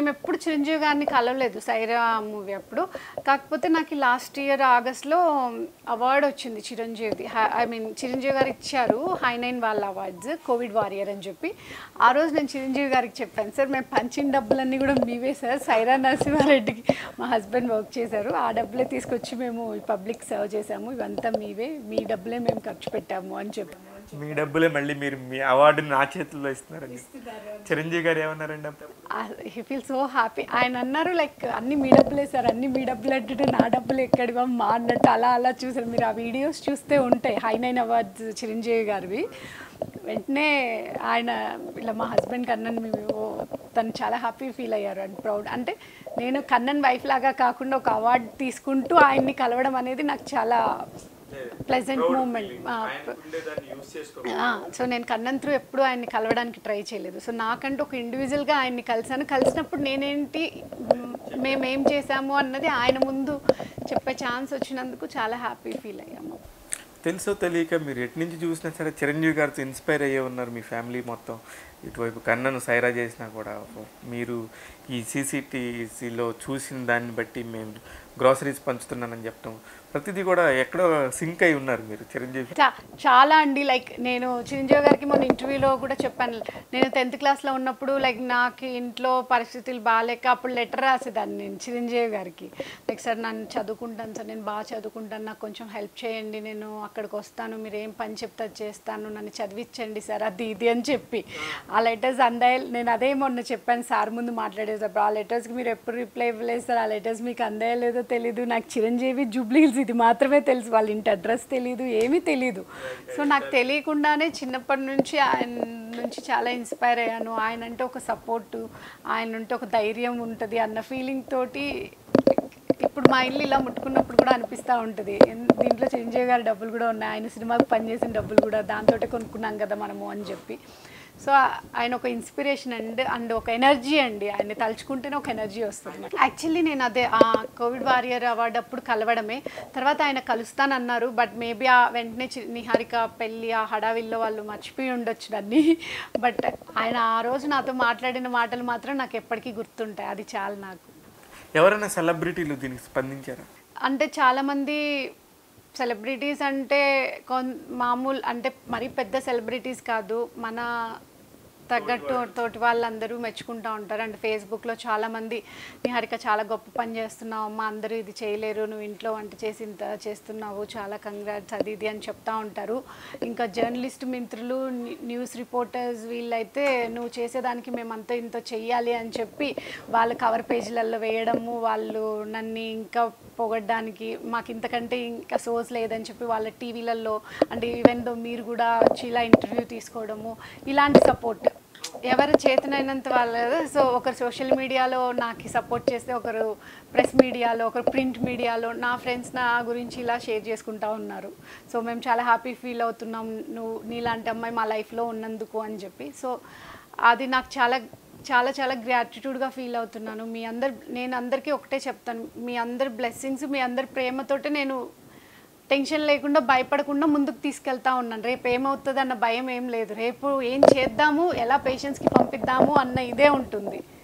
మేము ఎప్పుడు చిరంజీవి గారిని కలవలేదు సైరా మూవీ అప్పుడు కాకపోతే నాకు లాస్ట్ ఇయర్ ఆగస్ట్లో అవార్డు వచ్చింది చిరంజీవిది ఐ మీన్ చిరంజీవి గారు ఇచ్చారు హై నైన్ వాళ్ళ అవార్డ్స్ కోవిడ్ వారియర్ అని చెప్పి ఆ రోజు నేను చిరంజీవి గారికి చెప్పాను సార్ మేము పంచిన డబ్బులన్నీ కూడా మీవే సార్ సైరా నరసింహారెడ్డికి మా హస్బెండ్ వర్క్ చేశారు ఆ డబ్బులే తీసుకొచ్చి మేము పబ్లిక్ సర్వ్ చేసాము ఇవంతా మీవే మీ డబ్బులే మేము ఖర్చు పెట్టాము అని చెప్పి మీ డబ్బులే మళ్ళీ మీరు మీ అవార్డుని నా చేతుల్లో ఇస్తున్నారండి చిరంజీవి గారు ఏమన్నారండి అప్పుడు హీ ఫీల్ సో హ్యాపీ ఆయన అన్నారు లైక్ అన్ని మీ డబ్బులే సార్ అన్ని మీ డబ్బులు అంటే నా డబ్బులు ఎక్కడివా మా అన్నట్టు అలా అలా చూసారు మీరు ఆ వీడియోస్ చూస్తే ఉంటాయి హై నైన్ అవార్డ్స్ చిరంజీవి గారివి వెంటనే ఆయన ఇలా మా హస్బెండ్ కన్నన్ మేము తను చాలా హ్యాపీ ఫీల్ అయ్యారు అండ్ ప్రౌడ్ అంటే నేను కన్నన్ వైఫ్ లాగా కాకుండా ఒక అవార్డు తీసుకుంటూ ఆయన్ని కలవడం అనేది నాకు చాలా ప్లెజెంట్ మూమెంట్ సో నేను కన్నన్ త్రూ ఎప్పుడు ఆయన్ని కలవడానికి ట్రై చేయలేదు సో నాకంటూ ఒక ఇండివిజువల్గా ఆయన్ని కలిసాను కలిసినప్పుడు నేనేంటి మ్, మేమేం చేశాము అన్నది ఆయన ముందు చెప్పే ఛాన్స్ వచ్చినందుకు చాలా హ్యాపీ ఫీల్ అయ్యాము తెలుసో తెలియక మీరు ఎటు నుంచి చూసినా సరే చిరంజీవి గారితో ఇన్స్పైర్ అయ్యే ఉన్నారు మీ ఫ్యామిలీ మొత్తం ఇటువైపు కన్నను సైరా చేసినా కూడా మీరు ఈ సీసీటీసీలో చూసిన దాన్ని బట్టి మేము గ్రాసరీస్ పంచుతున్నానని చెప్పడం ప్రతిదీ కూడా ఎక్కడో సింక్ అయి ఉన్నారు మీరు చిరంజీవి చా- చాలా అండి లైక్ నేను చిరంజీవి గారికి మొన్న ఇంటర్వ్యూలో కూడా చెప్పాను నేను టెన్త్ క్లాస్లో ఉన్నప్పుడు లైక్ నాకు ఇంట్లో పరిస్థితులు బాగాలేక అప్పుడు లెటర్ రాసేదాన్ని నేను చిరంజీవి గారికి లైక్ సార్ నన్ను చదువుకుంటాను సార్ నేను బాగా చదువుకుంటాను నాకు కొంచెం హెల్ప్ చేయండి నేను అక్కడికి వస్తాను మీరు ఏం పని చెప్తే అది చేస్తాను నన్ను చదివించండి సార్ అది ఇది అని చెప్పి ఆ లెటర్స్ అందాయి నేను అదే మొన్న చెప్పాను సార్ ముందు మాట్లాడేటప్పుడు ఆ లెటర్స్కి మీరు ఎప్పుడు రిప్లై ఇవ్వలేదు సార్ ఆ లెటర్స్ మీకు అందాయలేదో తెలీదు నాకు చిరంజీవి జూబ్లీహిల్స్ ఇది మాత్రమే తెలుసు వాళ్ళ ఇంటి అడ్రస్ తెలీదు ఏమీ తెలీదు సో నాకు తెలియకుండానే చిన్నప్పటి నుంచి ఆయన నుంచి చాలా ఇన్స్పైర్ అయ్యాను ఆయన అంటే ఒక సపోర్టు ఆయన ఉంటే ఒక ధైర్యం ఉంటుంది అన్న ఫీలింగ్ తోటి ఇప్పుడు మా ఇల్లు ఇలా ముట్టుకున్నప్పుడు కూడా అనిపిస్తూ ఉంటుంది ఎన్- దీంట్లో చిరంజీవి గారి డబ్బులు కూడా ఉన్నాయి ఆయన సినిమాకి పనిచేసిన డబ్బులు కూడా దాంతో కొనుక్కున్నాం కదా మనము అని చెప్పి సో ఆయన ఒక ఇన్స్పిరేషన్ అండ్ అండ్ ఒక ఎనర్జీ అండి ఆయన తలుచుకుంటేనే ఒక ఎనర్జీ వస్తుంది యాక్చువల్లీ నేను అదే ఆ కోవిడ్ వారియర్ అవార్డు అప్పుడు కలవడమే తర్వాత ఆయన కలుస్తానన్నారు బట్ మేబీ ఆ వెంటనే చి- నిహారిక పెళ్ళి ఆ హడావిల్లో వాళ్ళు మర్చిపోయి ఉండొచ్చు దాన్ని బట్ ఆయన ఆ రోజు నాతో మాట్లాడిన మాటలు మాత్రం నాకు ఎప్పటికీ గుర్తుంటాయి అది చాలు నాకు ఎవరైనా సెలబ్రిటీలు దీనికి స్పందించారా అంటే చాలామంది సెలబ్రిటీస్ అంటే కొన్ మామూలు అంటే మరీ పెద్ద సెలబ్రిటీస్ కాదు మన తగ్గట్టు తోటి వాళ్ళందరూ మెచ్చుకుంటూ ఉంటారు అండ్ ఫేస్బుక్లో చాలామంది నిహారిక చాలా గొప్ప పని చేస్తున్నావు అమ్మ అందరూ ఇది చేయలేరు నువ్వు ఇంట్లో వంట చేసి ఇంత చేస్తున్నావు చాలా కంగ్రాట్స్ అది ఇది అని చెప్తా ఉంటారు ఇంకా జర్నలిస్ట్ మిత్రులు ని- న్యూస్ రిపోర్టర్స్ వీళ్ళైతే నువ్వు చేసేదానికి మేమంతా ఇంత చెయ్యాలి అని చెప్పి వాళ్ళ కవర్ పేజీలలో వేయడము వాళ్ళు నన్ను ఇంకా పొగడ్డానికి మాకు ఇంతకంటే ఇంకా సోర్స్ లేదని చెప్పి వాళ్ళ టీవీలలో అంటే ఈవెన్ దో మీరు కూడా వచ్చి ఇలా ఇంటర్వ్యూ తీసుకోవడము ఇలాంటి సపోర్ట్ ఎవరు చేతనైనంత వాళ్ళు సో ఒకరు సోషల్ మీడియాలో నాకు సపోర్ట్ చేస్తే ఒకరు ప్రెస్ మీడియాలో ఒకరు ప్రింట్ మీడియాలో నా ఫ్రెండ్స్ నా గురించి ఇలా షేర్ చేసుకుంటా ఉన్నారు సో మేము చాలా హ్యాపీ ఫీల్ అవుతున్నాం నువ్వు నీలాంటి అమ్మాయి మా లైఫ్లో ఉన్నందుకు అని చెప్పి సో అది నాకు చాలా చాలా చాలా గ్రాటిట్యూడ్గా ఫీల్ అవుతున్నాను మీ అందరు నేను అందరికీ ఒకటే చెప్తాను మీ అందరి బ్లెస్సింగ్స్ మీ అందరి ప్రేమతోటి నేను టెన్షన్ లేకుండా భయపడకుండా ముందుకు తీసుకెళ్తా ఉన్నాను రేపు ఏమవుతుంది అన్న భయం ఏం లేదు రేపు ఏం చేద్దాము ఎలా పేషెంట్స్కి పంపిద్దాము అన్న ఇదే ఉంటుంది